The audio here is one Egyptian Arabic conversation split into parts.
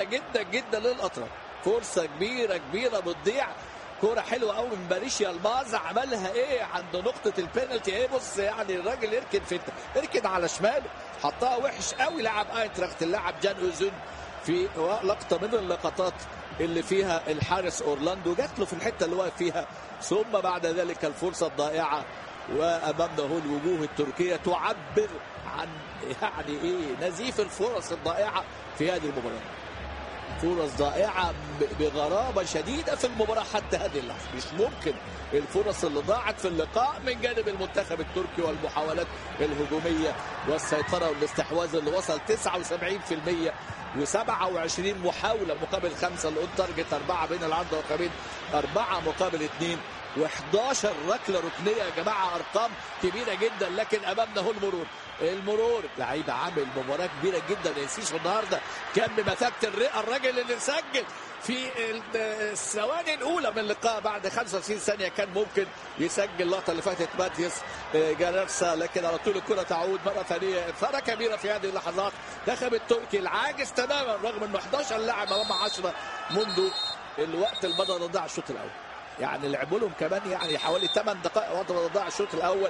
جدا جدا للاطراف فرصه كبيره كبيره بتضيع كرة حلوة قوي من باريشيا الباز عملها ايه عند نقطة البينالتي ايه بص يعني الراجل يركن في يركن على شماله حطها وحش قوي لاعب اينتراخت اللاعب جان اوزون في لقطة من اللقطات اللي فيها الحارس اورلاندو جات له في الحتة اللي واقف فيها ثم بعد ذلك الفرصة الضائعة وامامنا هو الوجوه التركية تعبر عن يعني ايه نزيف الفرص الضائعة في هذه المباراة فرص ضائعة بغرابة شديدة في المباراة حتى هذه اللحظة مش ممكن الفرص اللي ضاعت في اللقاء من جانب المنتخب التركي والمحاولات الهجومية والسيطرة والاستحواذ اللي وصل 79% و27 محاولة مقابل خمسة الأون تارجت أربعة بين العرض والقبيل أربعة مقابل اثنين و11 ركله ركنيه يا جماعه ارقام كبيره جدا لكن امامنا هو المرور المرور لعيب عامل مباراه كبيره جدا انسيسو النهارده كان بمثابه الرئه الراجل اللي سجل في الثواني الاولى من اللقاء بعد 25 ثانيه كان ممكن يسجل اللقطه اللي فاتت ماتيوس جارسا لكن على طول الكره تعود مره ثانيه اثاره كبيره في هذه اللحظات دخل التركي العاجز تماما رغم انه 11 لاعب امام 10 منذ الوقت اللي بدا ضاع الشوط الاول يعني لعبوا لهم كمان يعني حوالي 8 دقائق وقت ما ضاع الشوط الاول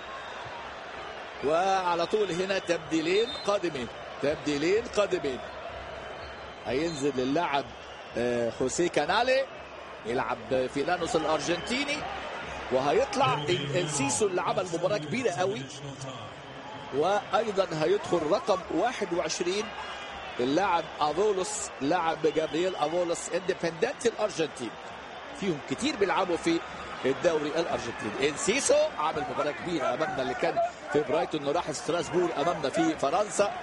وعلى طول هنا تبديلين قادمين تبديلين قادمين هينزل اللاعب خوسيه كانالي يلعب في لانوس الارجنتيني وهيطلع انسيسو اللي عمل مباراه كبيره قوي وايضا هيدخل رقم 21 اللاعب افولوس لاعب جابرييل افولوس اندبندنت الارجنتين فيهم كتير بيلعبوا في الدوري الارجنتيني انسيسو عمل مباراه كبيره امامنا اللي كان في برايتون انه راح ستراسبور امامنا في فرنسا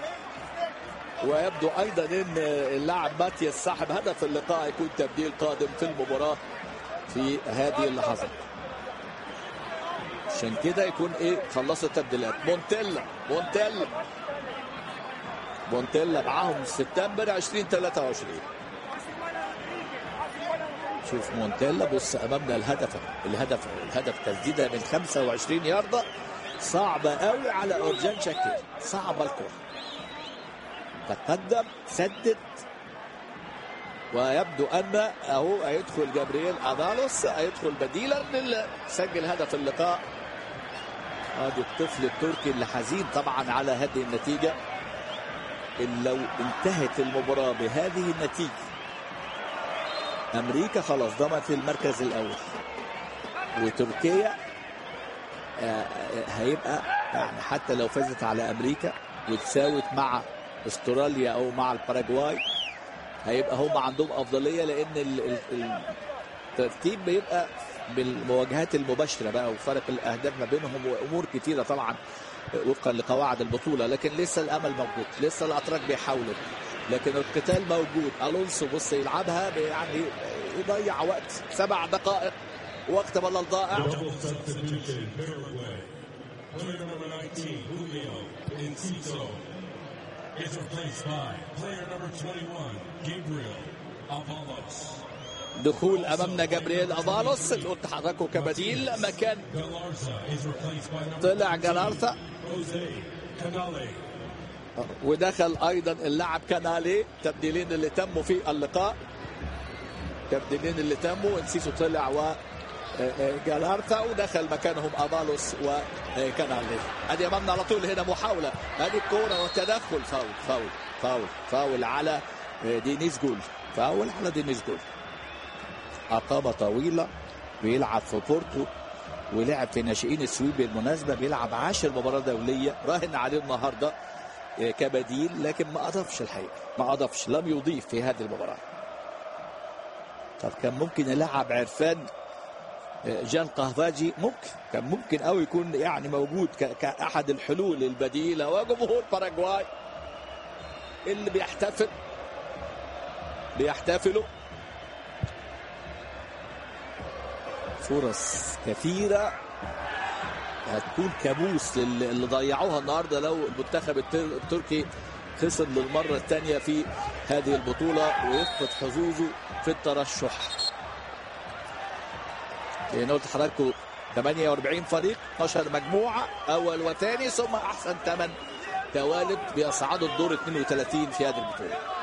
ويبدو ايضا ان اللاعب ماتياس صاحب هدف اللقاء يكون تبديل قادم في المباراه في هذه اللحظات عشان كده يكون ايه خلصوا التبديلات مونتيلا مونتيلا مونتيلا معاهم سبتمبر 2023 شوف مونتيلا بص امامنا الهدف الهدف الهدف تسديده من 25 يارده صعبه قوي على اورجان شاكير صعبه الكره تقدم سدد ويبدو ان اهو هيدخل جابرييل ادالوس هيدخل بديلا للي سجل هدف اللقاء ادي الطفل التركي اللي حزين طبعا على هذه النتيجه إن لو انتهت المباراه بهذه النتيجه امريكا خلاص ضمت المركز الاول وتركيا هيبقى يعني حتى لو فازت على امريكا وتساوت مع استراليا او مع الباراجواي هيبقى هم عندهم افضليه لان الترتيب بيبقى بالمواجهات المباشره بقى وفرق الاهداف ما بينهم وامور كثيره طبعا وفقا لقواعد البطوله لكن لسه الامل موجود لسه الاتراك بيحاولوا لكن القتال موجود الونسو بص يلعبها يعني يضيع وقت سبع دقائق وقت بلل ضائع دخول امامنا جابرييل افالوس اللي قلت حضراتكم كبديل مكان طلع جلارتا ودخل ايضا اللاعب كانالي تبديلين اللي تموا في اللقاء تبديلين اللي تموا انسيسو طلع و جالارتا ودخل مكانهم افالوس وكانالي ادي امامنا على طول هنا محاوله ادي الكوره والتدخل فاول فاول فاول فاول على دينيس جول فاول على دينيس جول اقامه طويله بيلعب في بورتو ولعب في ناشئين السويد بالمناسبه بيلعب عاشر مباراه دوليه راهن عليه النهارده كبديل لكن ما اضافش الحقيقه ما اضافش لم يضيف في هذه المباراه طب كان ممكن يلعب عرفان جان قهفاجي ممكن كان ممكن قوي يكون يعني موجود كاحد الحلول البديله وجمهور باراجواي اللي بيحتفل بيحتفلوا فرص كثيره هتكون كابوس اللي ضيعوها النهارده لو المنتخب التركي خسر للمره الثانيه في هذه البطوله ويفقد حظوظه في الترشح لان قلت لحضراتكم 48 فريق 12 مجموعه اول وثاني ثم احسن ثمان توالد بيصعدوا الدور 32 في هذه البطوله